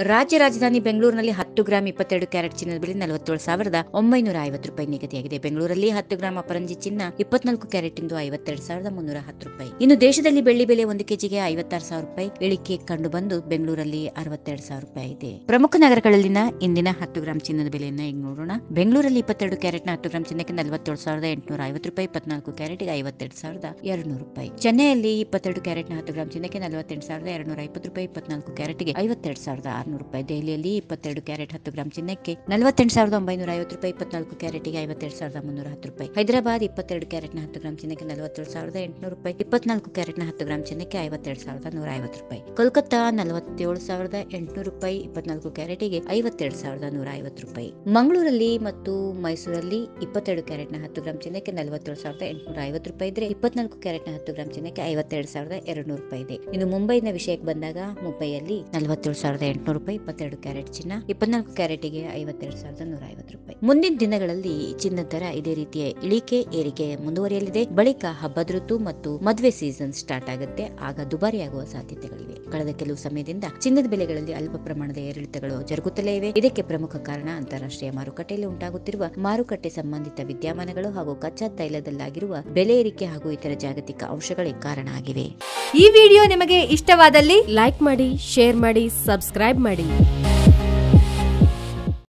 ರಾಜ್ಯ ರಾಜಧಾನಿ ಬೆಂಗಳೂರಿನಲ್ಲಿ ಹತ್ತು ಗ್ರಾಂ ಇಪ್ಪತ್ತೆರಡು ಕ್ಯಾರೆಟ್ ಚಿನ್ನದ ಬೆಲೆ ನಲವತ್ತೇಳು ಸಾವಿರದ ಒಂಬೈನೂರ ಐವತ್ತು ರೂಪಾಯಿ ನಿಗದಿಯಾಗಿದೆ ಬೆಂಗಳೂರಲ್ಲಿ ಹತ್ತು ಗ್ರಾಂ ಅಪರಂಜಿ ಚಿನ್ನ ಇಪ್ಪತ್ನಾಲ್ಕು ಕ್ಯಾರೆಟ್ ಇಂದು ಐವತ್ತೆರಡು ಸಾವಿರದ ಮುನ್ನೂರ ಹತ್ತು ರೂಪಾಯಿ ಇನ್ನು ದೇಶದಲ್ಲಿ ಬೆಳ್ಳಿ ಬೆಲೆ ಒಂದು ಕೆಜಿಗೆ ಐವತ್ತಾರು ಸಾವಿರ ರೂಪಾಯಿ ಇಳಿಕೆ ಕಂಡು ಬಂದು ಬೆಂಗಳೂರಲ್ಲಿ ಅರವತ್ತೆರಡು ಸಾವಿರ ರೂಪಾಯಿ ಇದೆ ಪ್ರಮುಖ ನಗರಗಳಲ್ಲಿನ ಇಂದಿನ ಹತ್ತು ಗ್ರಾಂ ಚಿನ್ನದ ಬೆಲೆಯನ್ನ ಈಗ ನೋಡೋಣ ಬೆಂಗಳೂರಲ್ಲಿ ಇಪ್ಪತ್ತೆರಡು ಕ್ಯಾರೆಟ್ನ ಹತ್ತು ಗ್ರಾಂ ಚಿನ್ನಕ್ಕೆ ನಲವತ್ತೇಳು ಸಾವಿರದ ಎಂಟುನೂರ ಐವತ್ತು ರೂಪಾಯಿ ಇಪ್ಪತ್ನಾಲ್ಕು ಕ್ಯಾರೆಟ್ಗೆ ಐವತ್ತೆರಡು ಸಾವಿರದ ಎರಡುನೂರು ರೂಪಾಯಿ ಚೆನ್ನೈಯಲ್ಲಿ ಇಪ್ಪತ್ತೆರಡು ಕ್ಯಾರೆಟ್ನ ಹತ್ತು ಗ್ರಾಂ ಚಿನ್ನಕ್ಕೆ ನಲವತ್ತೆಂಟು ಸಾವಿರದ ಎರಡುನೂರ ಇಪ್ಪತ್ತು ರೂಪಾಯಿ ಇಪ್ಪತ್ನಾಲ್ಕು ಕ್ಯಾರೆಟ್ಗೆ ಐವತ್ತೆರಡು ಸಾವಿರದ ಆರುನೂರು ರೂಪಾಯಿ ದೆಹಲಿಯಲ್ಲಿ ಇಪ್ಪತ್ತೆರಡು ಕ್ಯಾರೆಟ್ ಹತ್ತು ಗ್ರಾಂ ಚಿನ್ನಕ್ಕೆ ನಲವತ್ತೆಂಟು ಸಾವಿರದ ಒಂಬೈನೂರ ಐವತ್ತು ರೂಪಾಯಿ ಇಪ್ಪತ್ನಾಲ್ಕು ಕ್ಯಾರೆಟ್ಗೆ ಐವತ್ತೆರಡು ಸಾವಿರದ ಮುನ್ನೂರ ಹತ್ತು ರೂಪಾಯಿ ಹೈದರಾಬಾದ್ ಇಪ್ಪತ್ತೆರಡು ಕ್ಯಾರೆಟ್ನ ಹತ್ತು ಗ್ರಾಂ ಚಿನ್ನಕ್ಕೆ ನಲವತ್ತೇಳು ಸಾವಿರದ ಎಂಟುನೂರು ರೂಪಾಯಿ ಇಪ್ಪತ್ನಾಲ್ಕು ಕ್ಯಾರೆಟ್ನ ಹತ್ತು ಗ್ರಾಂ ಚಿನ್ನಕ್ಕೆ ಐವತ್ತೆರಡು ಸಾವಿರದ ನೂರ ಐವತ್ತು ರೂಪಾಯಿ ಕೋಲ್ಕತ್ತಾ ನಲವತ್ತೇಳು ಸಾವಿರದ ಎಂಟುನೂರು ರೂಪಾಯಿ ಇಪ್ಪತ್ನಾಲ್ಕು ಕ್ಯಾರೆಟಿಗೆ ಐವತ್ತೆರಡು ಸಾವಿರದ ನೂರ ಐವತ್ತು ರೂಪಾಯಿ ಮಂಗಳೂರಲ್ಲಿ ಮತ್ತು ಮೈಸೂರಲ್ಲಿ ಇಪ್ಪತ್ತೆರಡು ಕ್ಯಾರೆಟ್ನ ಹತ್ತು ಗ್ರಾಂ ಚಿನ್ನಕ್ಕೆ ನಲವತ್ತೇಳು ಸಾವಿರದ ಎಂಟುನೂರ ಐವತ್ತು ರೂಪಾಯಿ ಇದ್ರೆ ಇಪ್ಪತ್ನಾಲ್ಕು ಕ್ಯಾರೆಟ್ನ ಹತ್ತು ಗ್ರಾಂ ಚಿನ್ನಕ್ಕೆ ಐವತ್ತೆರಡು ಸಾವಿರದ ಎರಡು ನೂರು ರೂಪಾಯಿ ಇದೆ ಇನ್ನು ಮುಂಬೈನ ವಿಷಯಕ್ಕೆ ಬಂದಾಗ ಮುಂಬೈಯಲ್ಲಿ ನಲವತ್ತೇಳು ಸಾವಿರದ ಎಂಟುನೂರು ರೂಪಾಯಿ ಇಪ್ಪತ್ತೆರಡು ಕ್ಯಾರೆಟ್ ಚಿನ್ನ ಇಪ್ಪತ್ನಾಲ್ಕು ಕ್ಯಾರೆಟಿಗೆ ಐವತ್ತೆರಡು ಸಾವಿರದ ನೂರ ಐವತ್ತು ರೂಪಾಯಿ ಮುಂದಿನ ದಿನಗಳಲ್ಲಿ ಚಿನ್ನದ ದರ ಇದೇ ರೀತಿಯ ಇಳಿಕೆ ಏರಿಕೆ ಮುಂದುವರಿಯಲಿದೆ ಬಳಿಕ ಹಬ್ಬದ ಋತು ಮತ್ತು ಮದುವೆ ಸೀಸನ್ ಸ್ಟಾರ್ಟ್ ಆಗುತ್ತೆ ಆಗ ದುಬಾರಿಯಾಗುವ ಸಾಧ್ಯತೆಗಳಿವೆ ಕಳೆದ ಕೆಲವು ಸಮಯದಿಂದ ಚಿನ್ನದ ಬೆಲೆಗಳಲ್ಲಿ ಅಲ್ಪ ಪ್ರಮಾಣದ ಏರಿಳಿತಗಳು ಜರುಗುತ್ತಲೇ ಇವೆ ಇದಕ್ಕೆ ಪ್ರಮುಖ ಕಾರಣ ಅಂತಾರಾಷ್ಟ್ರೀಯ ಮಾರುಕಟ್ಟೆಯಲ್ಲಿ ಉಂಟಾಗುತ್ತಿರುವ ಮಾರುಕಟ್ಟೆ ಸಂಬಂಧಿತ ವಿದ್ಯಮಾನಗಳು ಹಾಗೂ ಕಚ್ಚಾ ತೈಲದಲ್ಲಾಗಿರುವ ಬೆಲೆ ಏರಿಕೆ ಹಾಗೂ ಇತರ ಜಾಗತಿಕ ಅಂಶಗಳೇ ಕಾರಣ ಆಗಿವೆ ಈ ವಿಡಿಯೋ ನಿಮಗೆ ಇಷ್ಟವಾದಲ್ಲಿ ಲೈಕ್ ಮಾಡಿ ಶೇರ್ ಮಾಡಿ ಸಬ್ಸ್ಕ್ರೈಬ್ ಮಾಡಿ